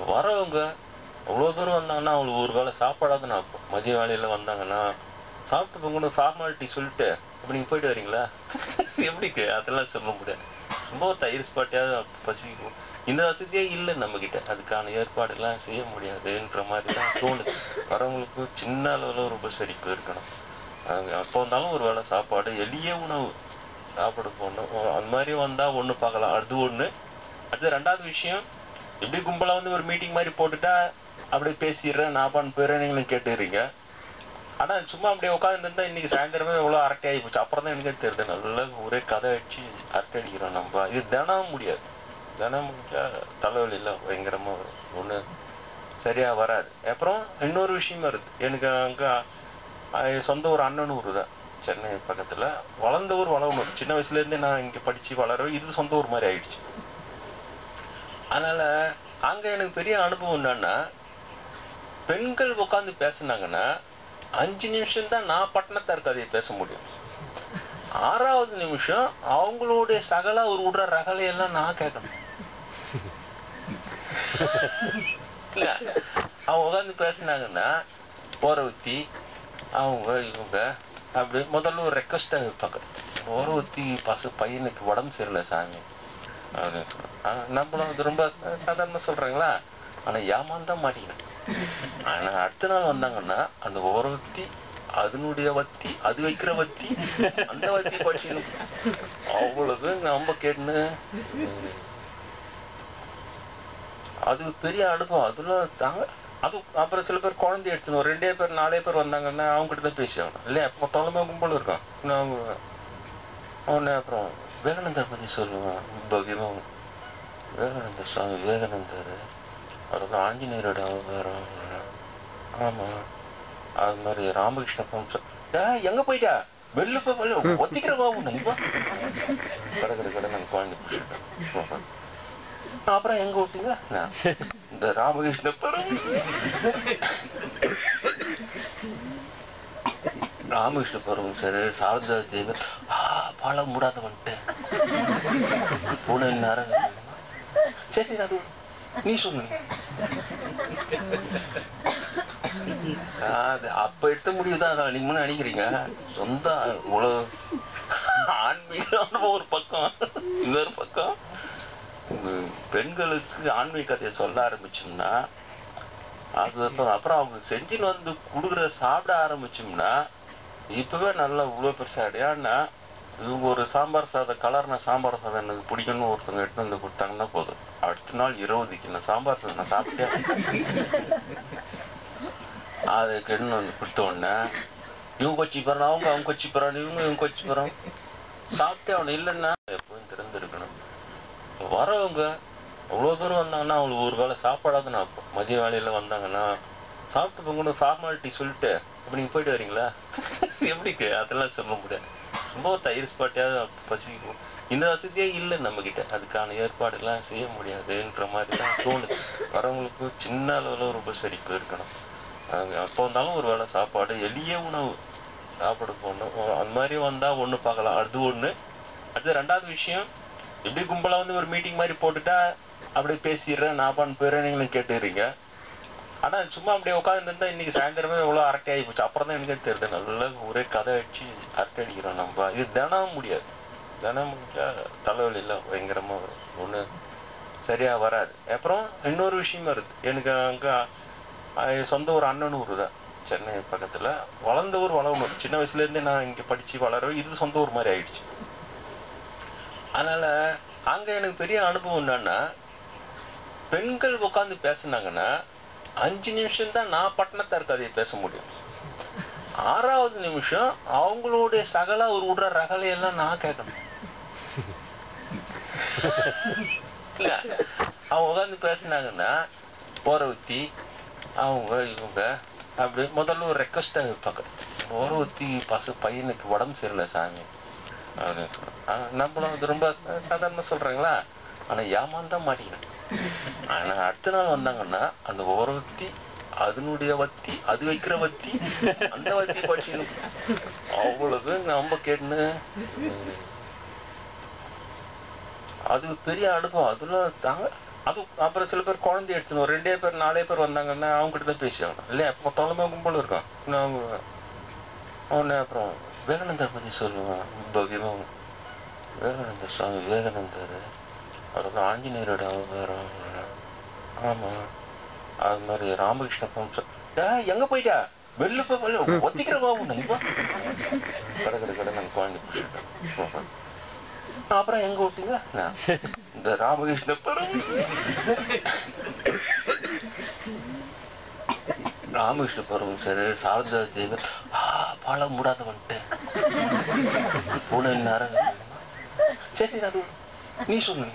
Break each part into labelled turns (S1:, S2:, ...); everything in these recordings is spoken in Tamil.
S1: வரவங்க அவ்வளோ தூரம் வந்தாங்கன்னா அவங்களுக்கு ஒரு வேளை சாப்பாடாவது நான் மதிய வேலையில வந்தாங்கன்னா சாப்பிட்டு போங்க ஃபார்மாலிட்டி சொல்லிட்டு அப்ப நீங்க போயிட்டு வரீங்களா எப்படிக்கு அதெல்லாம் சொல்ல முடியாது ரொம்ப தயிர் ஸ்பாட்டியாவது பசிக்கும் இந்த வசதியே இல்லை நம்ம கிட்ட அதுக்கான ஏற்பாடுலாம் செய்ய முடியாதுன்ற மாதிரி தான் தோணுது வரவங்களுக்கு சின்ன அளவுல ஒரு உபசரிப்பு இருக்கணும் அங்க அப்போ வந்தாலும் ஒரு வேளை சாப்பாடு எளிய உணவு சாப்பிட போகணும் அந்த மாதிரி வந்தா ஒண்ணு பார்க்கலாம் அது ஒண்ணு அடுத்து ரெண்டாவது விஷயம் எப்படி கும்பலா வந்து ஒரு மீட்டிங் மாதிரி போட்டுட்டா அப்படியே பேசிடுறேன் நான் பண்ண போயிடுறேன் நீங்களும் கேட்டுறீங்க ஆனா சும்மா அப்படியே உட்கார்ந்து இருந்தா இன்னைக்கு சாயந்தரமே எவ்வளவு அரட்டை ஆகி போச்சு அப்புறம் தான் எனக்கு தெரியுது நல்லா ஒரே கதை அடிச்சு அரட்டை அடிக்கிறோம் நம்ம இது தினம் முடியாது தினம் முடிஞ்சா தலைவலியில பயங்கரமா வரும் ஒண்ணு சரியா வராது அப்புறம் இன்னொரு விஷயம் வருது எனக்கு அங்க அஹ், சொந்த ஒரு அண்ணன் ஊர் தான் சென்னை பக்கத்துல வளர்ந்த ஊர் வளரணும் சின்ன வயசுல இருந்தே நான் இங்க படிச்சு வளர இது சொந்த ஊர் மாதிரி ஆயிடுச்சு அதனால அங்க எனக்கு பெரிய அனுபவம் என்னன்னா பெண்கள் உட்கார்ந்து பேசுனாங்கன்னா அஞ்சு நிமிஷம் தான் நான் பட்டணத்தார் கதையை பேச முடியும் ஆறாவது நிமிஷம் அவங்களுடைய சகல ஒரு விடுற ரகலையெல்லாம் நான் கேட்கணும் இல்ல அவங்க உட்கார்ந்து பேசுனாங்கன்னா ஓரவத்தி அவங்க இவங்க அப்படி முதல்ல ஒரு ரெக்வஸ்டா வைப்பாங்க ஓரவத்தி பசு பையனுக்கு உடம்பு சரியில்லை சாமி அப்படின்னு சொல்லுவாங்க. ஆனா, நம்மளும் அது ரொம்ப சா- சாதாரணமா சொல்றாங்களா ஆனா ஏமாந்தான் மாட்டிக்கணும் ஆனா அடுத்த நாள் வந்தாங்கன்னா அந்த ஓரவத்தி அதனுடைய வத்தி அது வைக்கிற வத்தி அந்த வத்தி படிக்கணும் அவ்வளவு நம்ம கேட்டுன்னு அது பெரிய அனுபவம் அதுல தாங்க அது அப்புறம் சில பேர் குழந்தை எடுத்துன்னு ஒரு ரெண்டே பேர் நாலே பேர் வந்தாங்கன்னா அவங்க கிட்ட தான் பேசி ஆகணும் இல்லையா எப்போ தலைமை கும்பல் இருக்கும் நான் அவங்க அவனே அப்புறம் விவேகானந்தர் பத்தி சொல்லுவேன் பவ்யமா விவேகானந்தர் சுவாமி விவேகானந்தர் அவருக்கு ஆஞ்சநேயரோட அவதாரம் ஆமா அது மாதிரி ராமகிருஷ்ண பரமஹம்சர் ஏய், எங்க போயிட்டா வெளில போய் வெளில ஒத்திக்கிற பாபு நீ போ கடை கடை கடை நாங்க குழந்தை பிடிச்சிட்டோம் அப்புறம் எங்க விட்டீங்க நான் இந்த ராமகிருஷ்ண பரம் ராமகிருஷ்ண பரம் சார் சாரதா தேவி ஆ, பால மூடாத வந்துட்டேன் பூனை நேரம் சரி சரி, அது நீ சொல்லு அது அப்ப எடுத்த முடிவு தான் அதான் நீங்க முன்ன நினைக்கிறீங்க சொந்த உலக ஆன்மீக அனுபவம் ஒரு பக்கம் இன்னொரு பக்கம் உங்க பெண்களுக்கு ஆன்மீக கதையை சொல்ல ஆரம்பிச்சோம்னா அது அப்புறம் அப்புறம் அவங்க செஞ்சுன்னு வந்து குடுக்குற சாப்பிட ஆரம்பிச்சோம்னா இப்பவே நல்லா இவ்வளவு பெருசா அடையான்னா இவங்க ஒரு சாம்பார் சாதம் கலர்ன சாம்பார் சாதம் எனக்கு பிடிக்கும்னு ஒருத்தவங்க எடுத்து வந்து கொடுத்தாங்கன்னா போதும் அடுத்த நாள் இருபதுக்கு நான் சாம்பார் சாதம் நான் சாப்பிட்டேன் அதுக்கு என்ன வந்து கொடுத்த உடனே இவங்க கொச்சி போறான் அவங்க அவங்க கொச்சி போறான் இவங்க இவங்க கொச்சி போறான் சாப்பிட்டே அவன் இல்லைன்னா எப்பவும் திறந்திருக்கணும் வரவங்க அவ்வளவு தூரம் வந்தாங்கன்னா அவங்களுக்கு ஒரு வேளை சாப்பாடாவது நான் மதிய வேலையில வந்தாங்கன்னா சாப்பிட்டு போங்க ஃபார்மாலிட்டி சொல்லிட்டு அப்ப நீங்க போயிட்டு வரீங்களா எப்படிக்கு அதெல்லாம் சொல்ல முடியாது ரொம்ப தயிர் ஸ்பாட்டியாவது பசிக்கும் இந்த வசதியே இல்லை நம்ம கிட்ட அதுக்கான ஏற்பாடுலாம் செய்ய முடியாதுன்ற மாதிரி தான் தோணுது வரவங்களுக்கு சின்ன அளவுல ஒரு உபசரிப்பு இருக்கணும் அங்க அப்போ வந்தாலும் ஒரு வேளை சாப்பாடு எளிய உணவு சாப்பிட போகணும் அந்த மாதிரி வந்தா ஒண்ணு பார்க்கலாம் அது ஒண்ணு அடுத்து ரெண்டாவது விஷயம் எப்படி கும்பலா வந்து ஒரு மீட்டிங் மாதிரி போட்டுட்டா அப்படியே பேசிடுறேன் நான் பண்ண போயிடுறேன் நீங்களும் கேட்டுறீங்க ஆனா சும்மா அப்படியே உட்கார்ந்து இருந்தா இன்னைக்கு சாயந்தரமே எவ்வளவு அரட்டை ஆகி போச்சு அப்புறம் தான் எனக்கு தெரியுது நல்லா ஒரே கதை அடிச்சு அரட்டை அடிக்கிறோம் நம்ம இது தினம் முடியாது தினம் முடிஞ்சா தலைவலியில பயங்கரமா வரும் ஒண்ணு சரியா வராது அப்புறம் இன்னொரு விஷயம் வருது எனக்கு அங்க அஹ், சொந்த ஒரு அண்ணன் ஊர் தான் சென்னை பக்கத்துல வளர்ந்த ஊர் வளரணும் சின்ன வயசுல இருந்தே நான் இங்க படிச்சு வளர இது சொந்த ஊர் மாதிரி ஆயிடுச்சு அதனால அங்க எனக்கு பெரிய அனுபவம் என்னன்னா பெண்கள் உட்கார்ந்து பேசுனாங்கன்னா அஞ்சு நிமிஷம் தான் நான் பட்டணத்தார் கதையை பேச முடியும் ஆறாவது நிமிஷம் அவங்களுடைய சகல ஒரு விடுற ரகலையெல்லாம் நான் கேட்கணும் இல்ல அவங்க உட்கார்ந்து பேசுனாங்கன்னா ஓரவத்தி அவங்க இவங்க அப்படி முதல்ல ஒரு ரெக்வஸ்டா வைப்பாங்க ஓரவத்தி பசு பையனுக்கு உடம்பு சரியில்லை சாமி அப்படின்னு சொல்லுவாங்க. ஆனா, நம்மளும் அது ரொம்ப சா- சாதாரணமா சொல்றாங்களா ஆனா ஏமாந்தான் மாட்டிக்கணும் ஆனா அடுத்த நாள் வந்தாங்கன்னா அந்த ஓரவத்தி அதனுடைய வத்தி அது வைக்கிற வத்தி அந்த வத்தி படிக்கணும் அவ்வளவு நம்ம கேட்டுன்னு அது பெரிய அனுபவம் அதுல தாங்க அது அப்புறம் சில பேர் குழந்தை எடுத்துன்னு ஒரு ரெண்டே பேர் நாலே பேர் வந்தாங்கன்னா அவங்க கிட்ட தான் பேசி ஆகணும் இல்லையா இப்போ தலைமை கும்பல் இருக்கான் நான் அவங்க அவனை அப்புறம் விவேகானந்தர் பத்தி சொல்லுவான் பவ்யமா விவேகானந்தர் சுவாமி விவேகானந்தர் அவருக்கு ஆஞ்சநேயரோட அவதாரம் ஆமா அது மாதிரி ராமகிருஷ்ண பரமஹம்சர் டேய், எங்க போயிட்டா வெளில போய் வெளில ஒத்திக்கிற பாபு நம்ப கடை கடை கடை நான் குழந்தை பிடிச்சிட்டேன் அப்புறம் எங்க விட்டீங்க நான் இந்த ராமகிருஷ்ண பரம் ராமகிருஷ்ண பரமஹம்சர் சாரதா தேவி ஆ பால மூடாத வந்துட்டேன் பூனை நேரம் சரி சரி அது நீ சொல்லு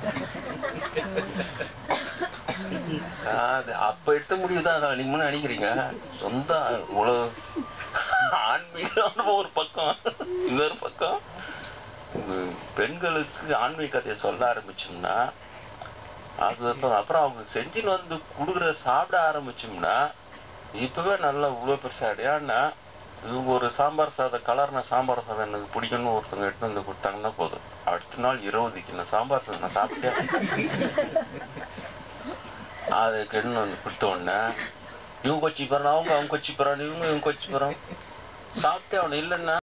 S1: அது அப்ப எடுத்த முடிவு தான் அதான் நீங்க முன்ன நினைக்கிறீங்க சொந்த உலக ஆன்மீக அனுபவம் ஒரு பக்கம் இன்னொரு பக்கம் உம், பெண்களுக்கு ஆன்மீக கதையை சொல்ல ஆரம்பிச்சோம்னா அது அப்புறம் அப்புறம் அவங்க செஞ்சுன்னு வந்து குடுக்குற சாப்பிட ஆரம்பிச்சோம்னா இப்பவே நல்லா இவ்வளவு பெருசா ஏன்னா இவங்க ஒரு சாம்பார் சாதம் கலர்ன சாம்பார் சாதம் எனக்கு பிடிக்கும்னு ஒருத்தவங்க எடுத்து வந்து கொடுத்தாங்கன்னா போதும் அடுத்த நாள் இருபது கிலோ சாம்பார் சாதம் நான் சாப்பிட்டேன் அது கெடுன்னு வந்து கொடுத்த உடனே இவங்க கொச்சி போறான் அவங்க அவங்க கொச்சி போறான் இவங்க இவங்க கொச்சி போறான் சாப்பிட்டே அவன் இல்லைன்னா